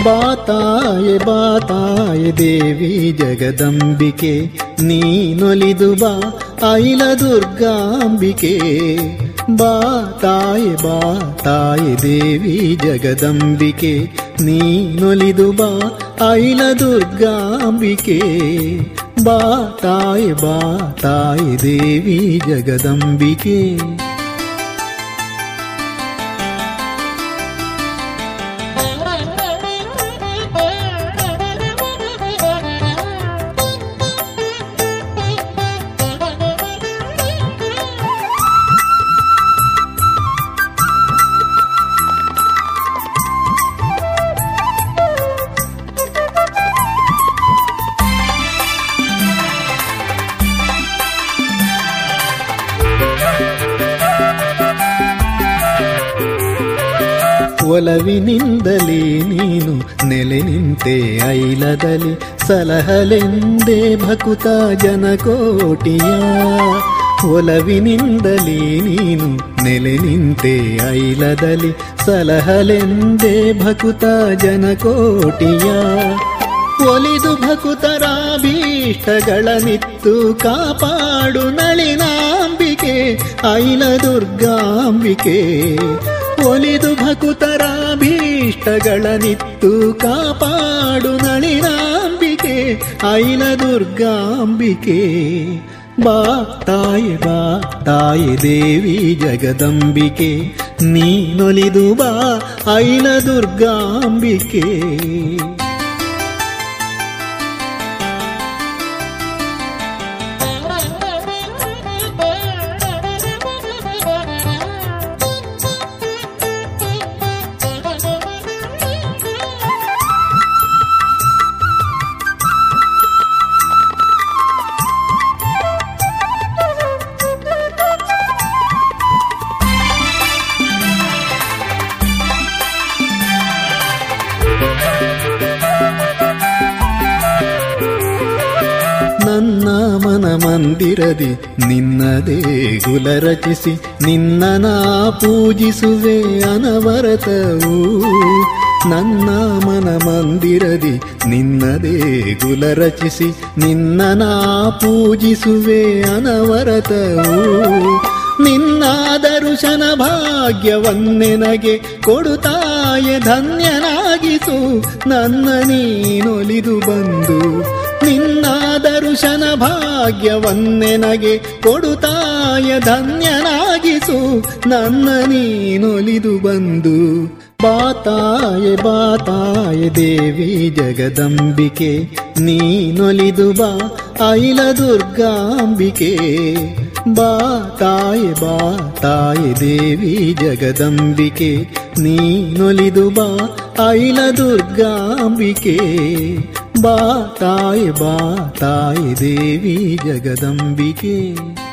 ಬಾತಾಯೆ ಬಾತಾಯೆ ದೇವಿ ಜಗದಂಬಿಕೆ ನೀನೊಲಿದು ಬಾ ಐಲ ದುರ್ಗಾಂಬಿಕೆ ಬಾತಾಯೆ ಬಾತಾಯೆ ದೇವಿ ಜಗದಂಬಿಕೆ ನೀನೊಲಿದು ಬಾ ಐಲ ದುರ್ಗಾಂಬಿಕೆ ಬಾತಾಯೆ ಬಾತಾಯೆ ದೇವಿ ಜಗದಂಬಿಕೆ ಒಲವಿನಿಂದಲೇ ನೀನು ನೆಲೆ ನಿಂತೆ ಐಲದಲ್ಲಿ ಸಲಹಲೆಂದೇ ಭಕುತ ಜನಕೋಟಿಯ ಒಲವಿನಿಂದಲೇ ನೀನು ನೆಲೆ ನಿಂತೆ ಐಲದಲ್ಲಿ ಸಲಹಲೆಂದೇ ಭಕುತ ಜನಕೋಟಿಯ ಒಲಿದು ಭಕುತರಾಭೀಷ್ಟಗಳನಿತ್ತು ಕಾಪಾಡು ನಳಿನಾಂಬಿಕೆ ಐಲ ದುರ್ಗಾಂಬಿಕೆ ಒಲಿದು ಭಕುತರಾಭೀಷ್ಟಗಳನಿತ್ತು ಕಾಪಾಡು ನಳಿನಾಂಬಿಕೆ ಐಲ ದುರ್ಗಾಂಬಿಕೆ ಬಾ ತಾಯಿ ಬಾ ತಾಯಿ ದೇವಿ ಜಗದಂಬಿಕೆ ನೀನೊಲಿದು ಬಾ ಐಲ ದುರ್ಗಾಂಬಿಕೆ ನನ್ನ ಮನ ಮಂದಿರದಿ ನಿನ್ನದೇ ಗುಲ ರಚಿಸಿ ನಿನ್ನ ನಾ ಪೂಜಿಸುವೆ ಅನವರತವು ನನ್ನ ಮನ ಮಂದಿರದಿ ನಿನ್ನದೇ ಗುಲ ರಚಿಸಿ ನಿನ್ನ ನಾ ಪೂಜಿಸುವೆ ಅನವರತವು ನಿನ್ನ ದರುಶನ ಭಾಗ್ಯವನ್ನೆನಗೆ ಕೊಡುತ್ತಾಯ ಧನ್ಯನಾಗಿಸು ನನ್ನ ನೀನೊಲಿದು ಬಂದು ನಿನ್ನ ದರುಶನ ಭಾಗ್ಯವನ್ನೆನಗೆ ಕೊಡುತ್ತಾಯ ಧನ್ಯನಾಗಿಸು ನನ್ನ ನೀನೊಲಿದು ಬಂದು ಬಾತಾಯೆ ಬಾತಾಯೆ ದೇವಿ ಜಗದಂಬಿಕೆ ನೀನೊಲಿದು ಬಾ ಐಲ ದುರ್ಗಾಂಬಿಕೆ ಬಾತಾಯೆ ಬಾತಾಯೆ ದೇವಿ ಜಗದಂಬಿಕೆ ನೀನೊಲಿದು ಬಾ ಐಲ ದುರ್ಗಾಂಬಿಕೆ ಬಾತಾಯೆ ಬಾತಾಯೆ ದೇವಿ ಜಗದಂಬಿಕೆ